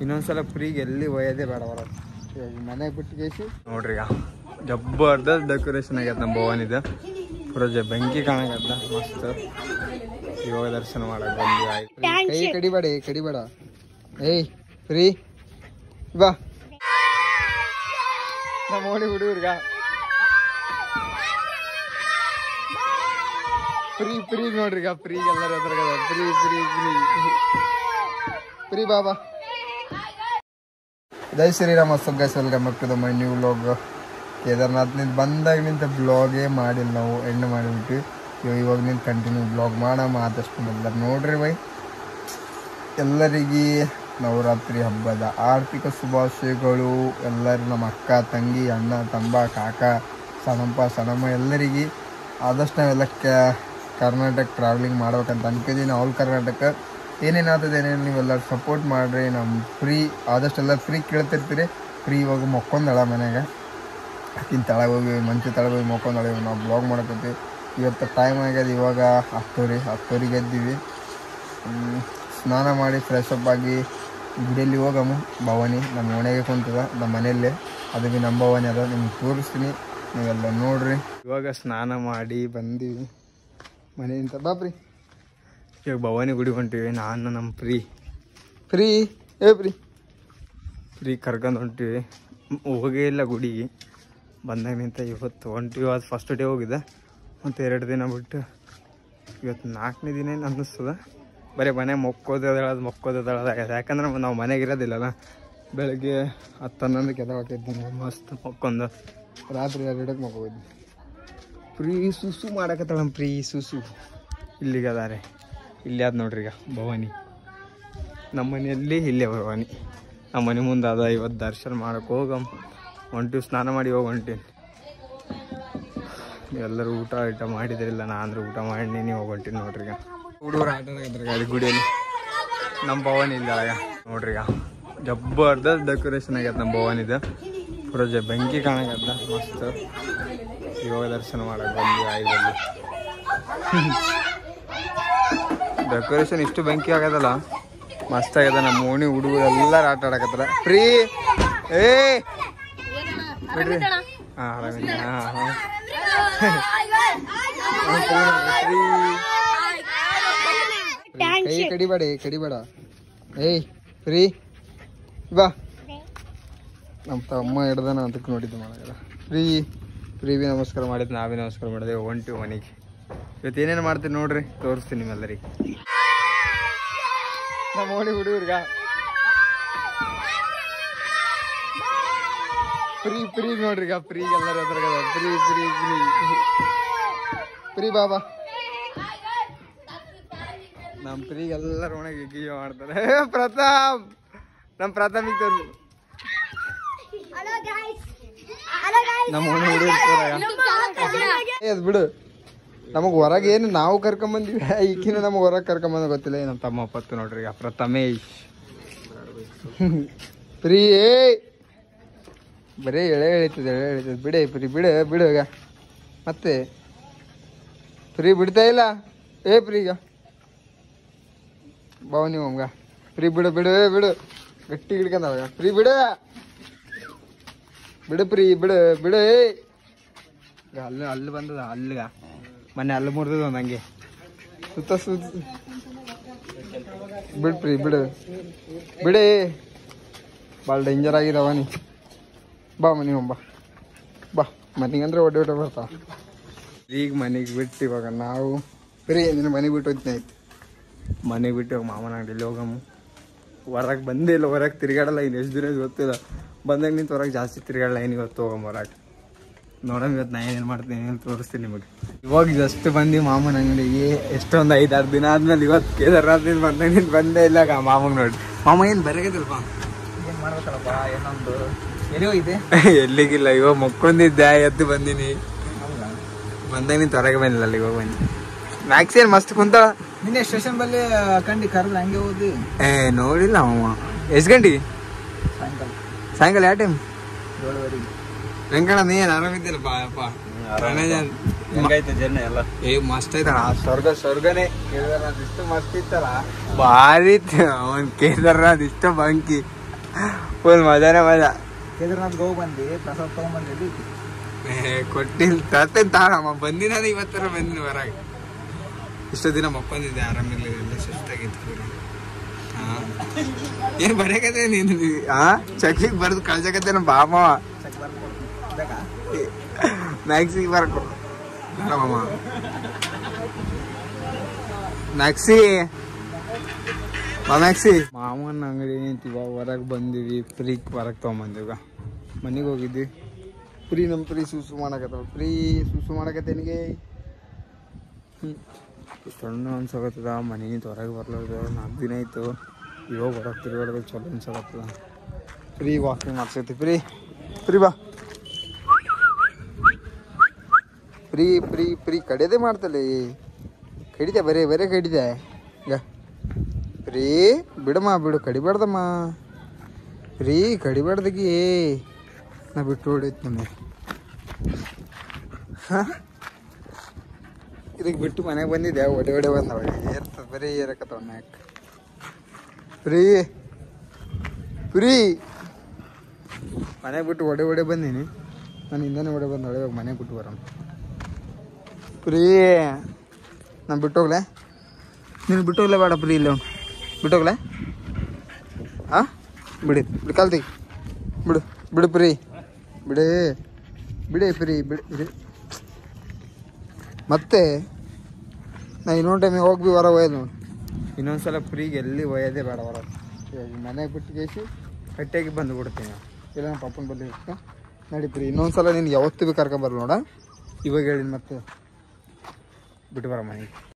ಇನ್ನೊಂದ್ಸಲ ಫ್ರೀಗೆ ಎಲ್ಲಿ ಒಯ್ಯೋದೇ ಬೇಡ ಹೊರ ಮನೆಗೆ ಬಿಟ್ಟು ಕೇಸಿ ನೋಡ್ರಿ ಈಗ ಜಬ್ಬರ್ದಸ್ತ್ ಡೆಕೋರೇಷನ್ ಆಗೈತೆ ನಮ್ಮ ಭವನಿದು ಪೂರ ಜ ಬೆಂಕಿ ಕಾಣಕತ್ತ ಮಸ್ತ್ ಇವಾಗ ದರ್ಶನ ಮಾಡಕ್ ಬಂದ್ವಿ ಆಯ್ತು ಕೈ ಕಡಿಬೇಡ ಏ, ಕಡಿಬೇಡ ಏಯ್ ಫ್ರೀ ಬಾ ನಮ್ಮ ಓಣಿ ಹುಡುಗರ್ಗ ಫ್ರೀ ಫ್ರೀ ನೋಡ್ರಿ ಈಗ ಫ್ರೀ ಎಲ್ಲರ ಹತ್ರ ಫ್ರೀ ಫ್ರೀ ಫ್ರೀ ಫ್ರೀ ಬಾಬಾ ಜೈ ಶ್ರೀರಾಮ್ ಅಸ್ಸಲ್ guys welcome back to the my new vlog ಕೇದಾರ್ನಾಥ್ನಿಂದ ಬಂದಾಗ ನಿಂತ ಬ್ಲಾಗೇ ಮಾಡಿಲ್ಲ ನಾವು ಎಂಡ್ ಮಾಡಿಬಿಟ್ಟು ಇವಾಗ ಇವಾಗ ನಿಂತು ಕಂಟಿನ್ಯೂ ಬ್ಲಾಗ್ ಮಾಡಮ್ಮ ಆದಷ್ಟು ಮೊದಲ ನೋಡ್ರಿ ಬೈ ಎಲ್ಲರಿಗೆ ನವರಾತ್ರಿ ಹಬ್ಬದ ಆರ್ಥಿಕ ಶುಭಾಶಯಗಳು ಎಲ್ಲರೂ ನಮ್ಮ ಅಕ್ಕ ತಂಗಿ ಅಣ್ಣ ತಂಬ ಕಾಕ ಸಣಪ್ಪ ಸಣಮ್ಮ ಎಲ್ಲರಿಗೆ ಆದಷ್ಟು ನಾವೆಲ್ಲ ಕ ಕರ್ನಾಟಕ ಟ್ರಾವೆಲಿಂಗ್ ಮಾಡ್ಬೇಕಂತ ಅನ್ಕೊಂಡಿದ್ದೀನಿ ಆಲ್ ಕರ್ನಾಟಕ ಏನೇನಾಗ್ತದೆ ಏನೇನು ನೀವೆಲ್ಲ ಸಪೋರ್ಟ್ ಮಾಡಿರಿ ನಮ್ಮ ಫ್ರೀ ಆದಷ್ಟು ಎಲ್ಲ ಫ್ರೀ ಕೇಳ್ತಿರ್ತೀರಿ ಫ್ರೀ ಇವಾಗ ಮಕ್ಕೊಂದಳ ಮನ್ಯಾಗ ಆಕಿನ ತಳಗೆ ಹೋಗಿ ಮಂಚು ತಳಗೆ ಹೋಗಿ ಮಕ್ಕೊಂದಳ ಇವಾಗ ನಾವು ಬ್ಲಾಗ್ ಮಾಡಕತ್ತೀವಿ ಇವತ್ತು ಟೈಮ್ ಆಗ್ಯದ ಇವಾಗ ಹತ್ತುವರೆ ಹತ್ತುವರೆಗೆ ಎದ್ದೀವಿ ಹ್ಮ್, ಸ್ನಾನ ಮಾಡಿ ಫ್ರೆಶ್ ಅಪ್ ಆಗಿ ಗುಡಿಯಲ್ಲಿ ಹೋಗಮ್ಮ ಭವಾನಿ ನಮ್ಮ ಓಣೆಗೆ ಕುಂತದ ನಮ್ಮ ಮನೆಯಲ್ಲೇ ಅದು ಬಿ ನಮ್ಮ ಭವಾನಿ ಅದ ನಿಮ್ಗೆ ತೋರಿಸ್ತೀನಿ ನೀವೆಲ್ಲ ನೋಡ್ರಿ ಇವಾಗ ಸ್ನಾನ ಮಾಡಿ ಬಂದೀವಿ ಮನೆಯಿಂದ ಬಾಪ್ರಿ ಇವಾಗ ಭವಾನಿ ಗುಡಿ ಹೊಂಟಿವಿ ನಾನು ನಮ್ಮ ಫ್ರೀ ಫ್ರೀ ಏ ಫ್ರೀ ಫ್ರೀ ಕರ್ಕೊಂಡು ಹೊಂಟಿವಿ ಹೋಗೇ ಇಲ್ಲ ಗುಡಿಗೆ ಬಂದಾಗ ನಿಂತ ಇವತ್ತು ಹೊಂಟಿವಿ ಅದು ಫಸ್ಟ್ ಡೇ ಹೋಗಿದೆ ಮತ್ತು ಎರಡು ದಿನ ಬಿಟ್ಟು ಇವತ್ತು ನಾಲ್ಕನೇ ದಿನ ಏನು ಅನ್ನಿಸ್ತದ ಬರೀ ಮನೆ ಮೊಕ್ಕೋದು ಹೇಳೋದು ಮೊಕ್ಕೋದು ಹೇಳೋದಾಗಿದೆ ಯಾಕಂದ್ರೆ ನಾವು ಮನೆಗೆ ಇರೋದಿಲ್ಲಲ್ಲ ಬೆಳಗ್ಗೆ ಹತ್ತು ಹನ್ನೊಂದಕ್ಕೆ ಎದವಾಗಿದ್ದೀನಿ ಮಸ್ತ್ ಮೊಕ್ಕೊಂದು ರಾತ್ರಿ ಎರಡಕ್ಕೆ ಮಕ್ಕೋಗಿದ್ವಿ ಫ್ರೀ ಸುಸು ಮಾಡಕತ್ತಾಳ ಫ್ರೀ ಸುಸು ಇಲ್ಲಿಗೆ ಅದಾರೆ ಇಲ್ಲಿ ಅದ ನೋಡ್ರಿ ಈಗ ಭವಾನಿ ನಮ್ಮ ಮನೆಯಲ್ಲಿ ಇಲ್ಲೇ ಭವಾನಿ ನಮ್ಮ ಮನೆ ಮುಂದೆ ಅದ ಇವತ್ತು ದರ್ಶನ ಮಾಡಕ್ಕೆ ಹೋಗಮ್ ಹೊಂಟಿವಿ ಸ್ನಾನ ಮಾಡಿ ಹೋಗಿ ಹೊಂಟೀನಿ ಎಲ್ಲರೂ ಊಟ ಊಟ ಮಾಡಿದ್ರಿಲ್ಲ ನಾ ಅಂದ್ರೆ ಊಟ ಮಾಡಿ ನೀವು ಹೊಂಟೀನಿ ನೋಡ್ರಿ ಈಗ ಹುಡುಗರು ಆಟ ಆಡಕತ್ತಾರೆ ಗಾಡಿ ಗುಡಿಯಲ್ಲಿ ನಮ್ಮ ಭವಾನಿ ಇಲ್ಲ ಈಗ ನೋಡ್ರಿ ಈಗ ಜಬ್ಬರ್ದಸ್ತ್ ಡೆಕೋರೇಷನ್ ಆಗೈತೆ ನಮ್ಮ ಭವಾನಿದು ಪೂರ ಜ ಬೆಂಕಿ ಕಾಣಕತ್ತ ಮಸ್ತ್ ಇವಾಗ ದರ್ಶನ ಮಾಡಕ್ ಬಂದ್ವಿ ಆಯ್ದಲ್ಲಿ ಡೆಕೋರೇಷನ್ ಇಷ್ಟು ಬೆಂಕಿ ಆಗದಲ್ಲ ಮಸ್ತ್ ಆಗ್ಯದ ನಮ್ಮ ಓಣಿ ಹುಡುಗರು ಎಲ್ಲಾರು ಆಟ ಆಡಕತ್ತಾರ ಫ್ರೀ ಏ ಬಿಡ್ರಿ ಹಾ ಆರಾಮಿಲ್ಲ ಹಾ ಹಾ ಫ್ರೀ ಕೈ ಕಡಿಬೇಡ ಏ, ಕಡಿಬೇಡ ಏಯ್ ಫ್ರೀ ಬಾ ನಮ್ಮ ತಮ್ಮ ಹಿಡ್ದಾನ ಅದಕ್ಕೆ ನೋಡಿದ್ದು ಮಾಡಲ್ಲ ಫ್ರೀ ಫ್ರೀ ಬಿ ನಮಸ್ಕಾರ ಮಾಡಿದ್ದು ನಾವೇ ನಮಸ್ಕಾರ ಮಾಡಿದೆ ಒಂಟಿ ಮನೆಗೆ ಇವತ್ತು ಏನೇನು ಮಾಡ್ತೀನಿ ನೋಡ್ರಿ ತೋರಿಸ್ತೀನಿ ನಿಮ್ಮೆಲ್ಲರಿಗೆ ನಮ್ಮ ಓಣಿ ಹುಡುಗರ್ಗ ಫ್ರೀ ಫ್ರೀ ನೋಡ್ರಿ ಈಗ ಫ್ರೀ ಎಲ್ಲರ ಹತ್ರ ಫ್ರೀ ಫ್ರೀ ಫ್ರೀ ಫ್ರೀ ಬಾಬಾ ನಮ್ಮ ಫ್ರೀಗೆ ಎಲ್ಲರ ಒಣಗಿ ಗಿಯೋ ಮಾಡ್ತಾರೆ ಏ, ಪ್ರತಾಪ್ ನಮ್ಮ ಪ್ರತಾಪಿಗೆ ತೋರಿಸಿ ನಮ್ಮ ಓಣಿ ಹುಡುಗರು ಅದು ಬಿಡು ನಮಗೆ ಹೊರಗೆ ಏನು ನಾವು ಕರ್ಕೊಂಬಂದಿವಿ ಈಕಿನ ನಮಗೆ ಹೊರಗೆ ಕರ್ಕೊಂಬಂದ ಗೊತ್ತಿಲ್ಲ ನಮ್ಮ ತಮ್ಮ ಪತ್ತು ನೋಡ್ರಿ ಈಗ ಪ್ರಥಮೇಶ್ ಫ್ರೀ ಏ ಬರೀ ಎಳೆ ಎಳಿತದೆ ಎಳೆ ಎಳಿತದೆ ಬಿಡೆ ಫ್ರೀ ಬಿಡು ಬಿಡು ಈಗ ಮತ್ತೆ ಫ್ರೀ ಬಿಡ್ತಾ ಇಲ್ಲ ಏ ಫ್ರೀ ಈಗ ಬಾವ ನೀವು ಅಮ್ಗ ಫ್ರೀ ಬಿಡು ಬಿಡು ಏ, ಬಿಡು ಗಟ್ಟಿ ಹಿಡ್ಕೊಂಡಾಗ ಫ್ರೀ ಬಿಡು ಬಿಡು ಫ್ರೀ ಬಿಡು ಬಿಡು ಏ ಈಗ ಅಲ್ಲಿ ಅಲ್ಲಿ ಬಂದದ ಅಲ್ಲಿಗ ಮೊನ್ನೆ ಅಲ್ಲಿ ಮುರಿದದ ಒಂದು ಹಂಗೆ ಸುತ್ತ ಸುತ್ತ ಬಿಡ್ ಫ್ರೀ ಬಿಡು ಬಿಡೇ ಭಾಳ ಡೇಂಜರ್ ಆಗಿದವ ನೀ ಬಾ ಮನೆ ಬಾ ಬಾ ಮನೆಗೆ ಅಂದ್ರೆ ಒಡ್ಡೆ ಒಡ್ಡೆ ಬರ್ತಾವ ಈಗ ಮನೆಗೆ ಬಿಟ್ಟು ಇವಾಗ ನಾವು ಫ್ರೀ ನಿನ್ನ ಮನೆಗೆ ಬಿಟ್ಟು ಹೋಗ್ತೀನಿ ಆಯ್ತು ಮನೆಗೆ ಬಿಟ್ಟು ಇವಾಗ ಮಾಮನ ಅಂಗಡಿಲಿ ಹೋಗಮ್ಮ ಹೊರಗೆ ಬಂದೇ ಇಲ್ಲ ಹೊರಗೆ ತಿರ್ಗಾಡಲ್ಲ ಇನ್ನು ಎಷ್ಟು ದಿನ ಗೊತ್ತಿಲ್ಲ ಬಂದಾಗ ನಿಂತು ಹೊರಗೆ ಜಾಸ್ತಿ ತಿರ್ಗಾಡಲ್ಲ ಏನು ಇವತ್ತು ಹೋಗಮ್ಮ ಹೊರಗೆ ನೋಡಮ್ ಇವತ್ತು ನಾ ಏನೇನು ಮಾಡ್ತೀನಿ ಏನೇನು ತೋರಿಸ್ತೀನಿ ನಿಮಗೆ ಇವಾಗ ಜಸ್ಟ್ ಬಂದು ಮಾಮನ ಅಂಗಡಿಗೆ ಎಷ್ಟೊಂದು ಐದಾರು ದಿನ ಆದ್ಮೇಲೆ ಇವತ್ತು ಕೇದಾರ್ನಾಥ್ನಿಂದ ಬಂದಾಗ ನಿಂತು ಬಂದೇ ಇಲ್ಲ ಆ ಮಾಮಂಗೆ ನೋಡಿ ಮಾಮ ಏನು ಬರಗದಿಲ್ಪ ಏನ್ ಮಾಡ್ಬೇಕಲ್ಲಪ್ಪ ಏನೊಂದು ಎಲ್ಲಿ ಹೋಗಿದೆ ಎಲ್ಲಿಗಿಲ್ಲ ಇವಾಗ ಮಕ್ಕೊಂದಿದ್ದೆ ಎದ್ದು ಬಂದಿನಿ ಬಂದಾಗ ನೀನು ಹೊರಗೆ ಬಂದಿಲ್ಲ ಅಲ್ಲಿ ಇವಾಗ ಬನ್ನಿ ಮ್ಯಾಕ್ಸ್ ಏನು ಮಸ್ತ್ ಕುಂತಾಳ ನಿನ್ನೆ ಸ್ಟೇಷನ್ ಬಲ್ಲಿ ಕಂಡಿ ಕರೆದ್ರೆ ಹಂಗೆ ಹೋದಿ ಏ ನೋಡಿಲ್ಲ ಅವ ಎಷ್ಟು ಗಂಟೆಗೆ ಸಾಯಂಕಾಲ ಸಾಯಂಕಾಲ ಯಾವ ಟೈಮ್ ಏಳುವರೆಗೆ ವೆಂಕಣ್ಣ ನೀ ಏನು ಆರಾಮಿದ್ದಿಲ್ಲಪ್ಪ ಅಪ್ಪ ಹೆಂಗೈತೆ ಜರ್ನಿ ಎಲ್ಲ ಏ ಮಸ್ತ್ ಐತಣ ಸ್ವರ್ಗ ಸ್ವರ್ಗನೇ ಕೇದಾರ್ನಾಥ್ ಇಷ್ಟು ಮಸ್ತ್ ಇತ್ತಲ್ಲ ಭಾರಿ ಅವನ್ ಕೇದಾರ್ನಾಥ್ ಇಷ್ಟ ಬಂಕಿ ಫುಲ್ ಮಜಾನೇ ಮಜಾ ಕೇದಾರ್ನಾಥ್ಗೆ ಹೋಗಿ ಬಂದು ಪ್ರಸಾದ ತೊಗೊಂಬಂದಿದ್ದು ಕೊಟ್ಟಿಲ್ಲ ತರ್ತೇನೆ ತಾಳಮ್ಮ ಬಂದಿನ ಇವತ್ತರ ಬಂದಿನಿ ಹೊರಗೆ ಇಷ್ಟು ದಿನ ಮಕ್ಕೊಂದಿದ್ದೆ ಆರಾಮಿರ್ಲಿಲ್ಲ ಸುಸ್ತಾಗಿತ್ತು ಪೂರ ಹಾಂ ಏನು ಬರೆಯಕತ್ತೆ ನೀನು ಹಾಂ ಚೆಕ್ಕಿಗೆ ಬರೆದು ಕಳ್ಸಕತ್ತೆ ನಮ್ಮ ಬಾಮ ಚೆಕ್ ಬರ್ಕೊಡ್ತೀನಿ ಬೇಕಾ ಮ್ಯಾಕ್ಸಿಗೆ ಬರ್ಕೊ ಮಾಮ ಮ್ಯಾಕ್ಸಿ ಮ್ಯಾಕ್ಸಿ ಮಾಮನ ಅಂಗಡಿ ನಿಂತೀವ ಹೊರಗೆ ಬಂದಿವಿ ಫ್ರೀಕ್ ಹೊರಗೆ ತೊಗೊಂಬಂದಿವ ಮನೆಗೆ ಹೋಗಿದ್ವಿ ಫ್ರೀ ನಮ್ಮ ಫ್ರೀ ಸುಸು ಮಾಡಕತ್ತವ ಫ್ರೀ ಸುಸು ಮಾಡಕತ್ತೇನಿಗೆ ಹ್ಞೂ ಸಣ್ಣ ಅನ್ಸಕತ್ತದ ಮನೆಯಿಂದ ಹೊರಗೆ ಬರ್ಲಾರ್ದು ನಾಲ್ಕು ದಿನ ಆಯಿತು ಇವಾಗ ಹೊರಗೆ ತಿರುಗಾಡೋದು ಚಲೋ ಅನ್ಸಕತ್ತದ ಫ್ರೀ ವಾಕಿಂಗ್ ಮಾಡ್ಸೈತಿ ಫ್ರೀ ಫ್ರೀ ಬಾ ಫ್ರೀ ಫ್ರೀ ಫ್ರೀ ಕಡಿದೆ ಮಾಡ್ತಲ್ಲ ಕಡಿದೆ ಬರೇ ಬರೇ ಕಡಿದೆ ಈಗ ಫ್ರೀ ಬಿಡಮ್ಮ ಬಿಡು ಕಡಿಬಾರ್ದಮ್ಮ ಫ್ರೀ ಕಡಿಬಾರ್ದಗಿ ನಾ ಬಿಟ್ಟು ಹೊಡೈತಿ ನಮ್ಮ ಇದಕ್ಕೆ ಬಿಟ್ಟು ಮನೆಗೆ ಬಂದಿದ್ದೆ ಒಡೆ ಒಡೆ ಬಂದವ ಏರ್ತದ ಬರೀ ಏರಕತ್ತವ ಮ್ಯಾಕ್ ಫ್ರೀ ಫ್ರೀ ಮನೆಗೆ ಬಿಟ್ಟು ಒಡೆ ಒಡೆ ಬಂದೀನಿ ನಾನು ಹಿಂದನೇ ಒಡೆ ಬಂದವಳೆ ಇವಾಗ ಮನೆಗೆ ಬಿಟ್ಟು ಬರೋಣ ಪ್ರೀ ನಾನು ಬಿಟ್ಟೋಗ್ಲೆ ನೀನು ಬಿಟ್ಟೋಗ್ಲೆ ಬೇಡ ಪ್ರೀ ಇಲ್ಲ ಬಿಟ್ಟೋಗ್ಲೆ ಹಾಂ ಬಿಡಿ ಬಿಡು ಕಾಲ್ ತೆಗಿ ಬಿಡು ಬಿಡು ಪ್ರೀ ಬಿಡಿ ಬಿಡಿ ಪ್ರೀ ಬಿಡಿ ಬಿಡಿ ಮತ್ತೆ ನಾ ಇನ್ನೊಂದು ಟೈಮಿಗೆ ಹೋಗಿ ಹೊರ ಒಯ್ದು ನೋಡಿ ಇನ್ನೊಂದು ಸಲ ಫ್ರೀಗೆ ಎಲ್ಲಿ ಒಯ್ಯೋದೇ ಬೇಡ ಹೊರ ಇವಾಗ ಮನೆಗೆ ಬಿಟ್ಟು ಕೇಸಿ ಕಟ್ಟಿಯಾಗಿ ಬಂದು ಬಿಡ್ತೀನಿ ಇಲ್ಲ ನಮ್ಮ ಪಪ್ಪನ ಬಲ್ಲಿ ಇರ್ತಾ ನಡಿ ಪ್ರೀ ಇನ್ನೊಂದು ಸಲ ನಿನ್ಗೆ ಯಾವತ್ತೂ ಭೀ ಕರ್ಕೊಂಬರ್ಲ ನೋಡ ಇವಾಗ ಹೇಳಿದ್ ಮತ್ತೆ ಬಿಟ್ಟು ಬರ ಮನೆಗೆ